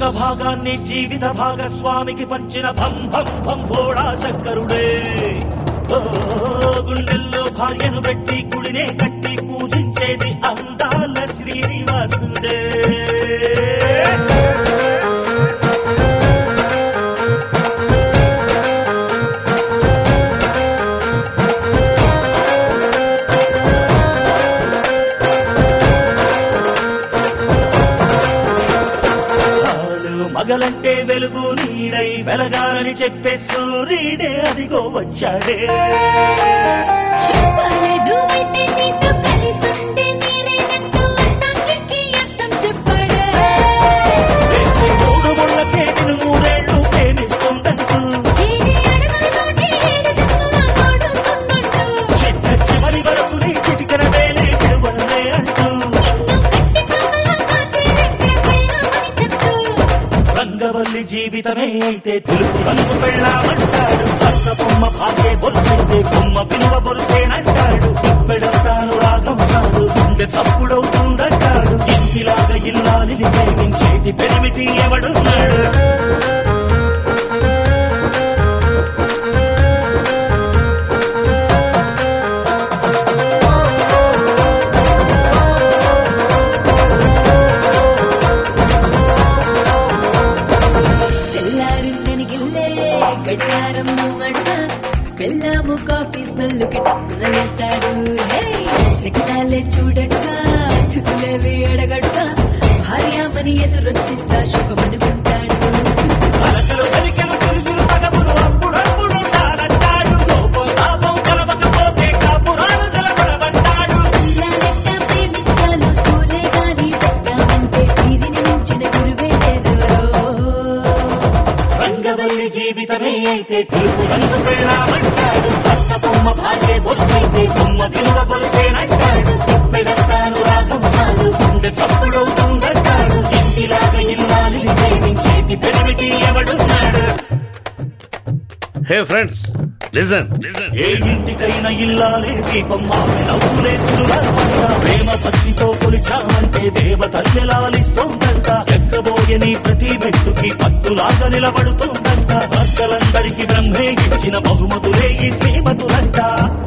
సగ భాగాన్ని జీవిత భాగస్వామికి పంచిన భం భం భం భోళా శంకరుడే ఓ, గుండెల్లో భార్యను పెట్టి గుడినే కట్టి పూజించేది అందాల శ్రీనివాసుడే చాలు మగలంటే వెలుగు నీడై వెలగాలని చెప్పే సూర్యుడే అదిగో వచ్చాడే చెప్పలేదు అయితే నీతో కలిసుంటే నీరేనంటూ అందానికి అర్థం చెప్పాడు వేసే మూడు ముళ్ళకే నిన్ను నూరేళ్లు ప్రేమిస్తుందంటూ ఏడు అడుగులతోటి ఏడు జన్మల తోడుకుందంటూ చిట్ట చివరి వరకు నీ చిటికన వేలే విడువలనే అంటూ నిన్ను కట్టి కాపలా కాచే రెక్కే పెళ్ళామని చెప్తూ రంగవల్లి జీవితమే అయితే తెలుపు రంగు పెళ్ళామంటాడు భర్త బొమ్మ భాగ్య బొరుసైతే బొమ్మ విలువ బొరుసేనంటాడు ఇప్పెడంతాను రాగం చాలు గుండె చప్పుడవుతుందంటాడు ఇంటిలాగా ఇల్లాలిని ప్రేమించేటి పెరిమిటి ఎవడున్నాడు తెల్లారిందని గిల్లే గడియారం నువ్వంట వెళ్ళాము కాఫీ స్మెల్ కి టక్కున లేస్తాడు హే, సిగ్నాలే చూడడుగా తులేవి ఎడగడుగా భార్యామని ఎదురొచ్చిందా శుభమనుకుంటాడు అలకలు కలికలు తులుసులు పగములు అప్పుడప్పుడుంటానంటాడు కోపం తాపం కలవకపోతే కాపురాలు నిలబడమంటాడు పిల్లలెట్ట ప్రేమించాలో స్కూలే గాని పెట్టామంటే వీరిని మించిన గురువే లేదు రంగవల్లి జీవితమే అయితే తెలుపు రంగు పెళ్ళామంటాడు భర్త బొమ్మ భార్య బొలుసైతే బొమ్మ విలువ బొలుసేనంటాడు తిప్పెడతాను రాగం చాలు గుండె చప్పుడవుతుందంటాడు ఇంటిలాగా ఇల్లాలిని ప్రేమించేటి పెరిమిటి ఎవడున్నాడు హే ఫ్రెండ్స్ లిజన్ ఏ ఇంటికైనా ఇల్లాలే దీపం ఆమె నవ్వులేసులుగా ప్రేమ భక్తితో కొలిచామంటే దేవతల్యలాలిస్తోందంట ఎక్కబోయే నీ ప్రతి మెట్టుకి పట్టులాగా నిలబడుతోందంట భక్తులందరికీ బ్రహ్మే ఇచ్చిన బహుమతులే ఈ శ్రీమతులంట